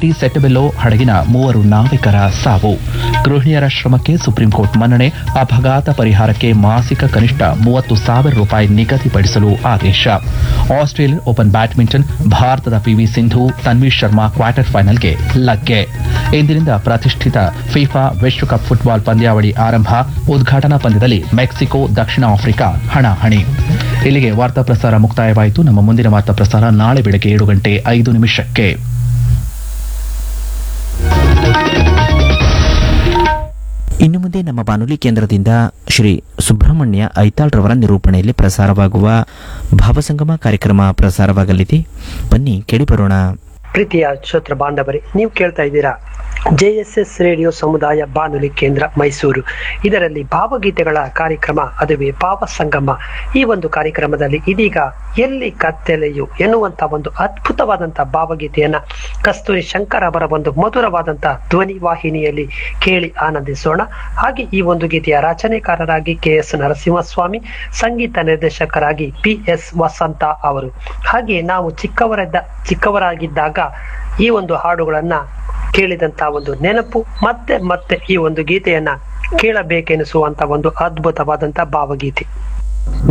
ಎಂಟಿ ಸೆಟಬೆಲ್ಲೋ ಹಡಗಿನ ಮೂವರು ನಾವಿಕರ ಸಾವು ಗೃಹಿಣಿಯರ ಶ್ರಮಕ್ಕೆ ಸುಪ್ರೀಂ ಕೋರ್ಟ್ ಮನ್ನಣೆ ಅಪಘಾತ ಪರಿಹಾರಕ್ಕೆ ಮಾಸಿಕ ಕನಿಷ್ಠ ಮೂವತ್ತು ಸಾವಿರ ರೂಪಾಯಿ ನಿಗದಿಪಡಿಸಲು ಆದೇಶ ಆಸ್ಟ್ರೇಲಿಯನ್ ಓಪನ್ ಬ್ಯಾಡ್ಮಿಂಟನ್ ಭಾರತದ ಪಿವಿ ಸಿಂಧು ತನ್ವೀರ್ ಶರ್ಮಾ ಕ್ವಾರ್ಟರ್ ಫೈನಲ್ಗೆ ಲಗ್ಗೆ ಇಂದಿನಿಂದ ಪ್ರತಿಷ್ಠಿತ ಫಿಫಾ ವಿಶ್ವಕಪ್ ಫುಟ್ಬಾಲ್ ಪಂದ್ಯಾವಳಿ ಆರಂಭ ಉದ್ಘಾಟನಾ ಪಂದ್ಯದಲ್ಲಿ ಮೆಕ್ಸಿಕೋ ದಕ್ಷಿಣ ಆಫ್ರಿಕಾ ಹಣಾಹಣಿ ಇಲ್ಲಿಗೆ ವಾರ್ತಾ ಪ್ರಸಾರ ಮುಕ್ತಾಯವಾಯಿತು ನಮ್ಮ ಮುಂದಿನ ವಾರ್ತಾ ಪ್ರಸಾರ ನಾಳೆ ಬೆಳಗ್ಗೆ ಏಳು ಗಂಟೆ ಐದು ನಿಮಿಷಕ್ಕೆ ಇನ್ನು ಮುಂದೆ ನಮ್ಮ ಬಾನುಲಿ ಕೇಂದ್ರದಿಂದ ಶ್ರೀ ಸುಬ್ರಹ್ಮಣ್ಯ ಐತಾಳ್ರವರ ನಿರೂಪಣೆಯಲ್ಲಿ ಪ್ರಸಾರವಾಗುವ ಭಾವಸಂಗಮ ಕಾರ್ಯಕ್ರಮ ಪ್ರಸಾರವಾಗಲಿದೆ ಬನ್ನಿ ಕೇಳಿಬರೋಣ ಪ್ರೀತಿಯ ಶ್ರೋತ್ರ ಬಾಂಧವರೇ ನೀವು ಕೇಳ್ತಾ ಇದ್ದೀರಾ ಜೆಎಸ್ಎಸ್ ರೇಡಿಯೋ ಸಮುದಾಯ ಬಾನುಲಿ ಕೇಂದ್ರ ಮೈಸೂರು ಇದರಲ್ಲಿ ಭಾವಗೀತೆಗಳ ಕಾರ್ಯಕ್ರಮ ಅದುವೇ ಭಾವ ಸಂಗಮ ಈ ಒಂದು ಕಾರ್ಯಕ್ರಮದಲ್ಲಿ ಇದೀಗ ಎಲ್ಲಿ ಕತ್ತಲೆಯು ಎನ್ನುವಂತ ಒಂದು ಅದ್ಭುತವಾದಂತ ಭಾವಗೀತೆಯನ್ನ ಕಸ್ತೂರಿ ಶಂಕರ್ ಅವರ ಒಂದು ಮಧುರವಾದಂತ ಧ್ವನಿ ವಾಹಿನಿಯಲ್ಲಿ ಕೇಳಿ ಆನಂದಿಸೋಣ ಹಾಗೆ ಈ ಒಂದು ಗೀತೆಯ ರಚನೆಕಾರರಾಗಿ ಕೆ ಎಸ್ ನರಸಿಂಹಸ್ವಾಮಿ ಸಂಗೀತ ನಿರ್ದೇಶಕರಾಗಿ ಪಿ ಎಸ್ ವಸಂತ ಅವರು ಹಾಗೆ ನಾವು ಚಿಕ್ಕವರಿದ್ದ ಚಿಕ್ಕವರಾಗಿದ್ದಾಗ ಈ ಒಂದು ಹಾಡುಗಳನ್ನ ಕೇಳಿದಂತ ಒಂದು ನೆನಪು ಮತ್ತೆ ಮತ್ತೆ ಈ ಒಂದು ಗೀತೆಯನ್ನ ಕೇಳಬೇಕೆನಿಸುವಂತ ಒಂದು ಅದ್ಭುತವಾದಂತ ಭಾವಗೀತೆ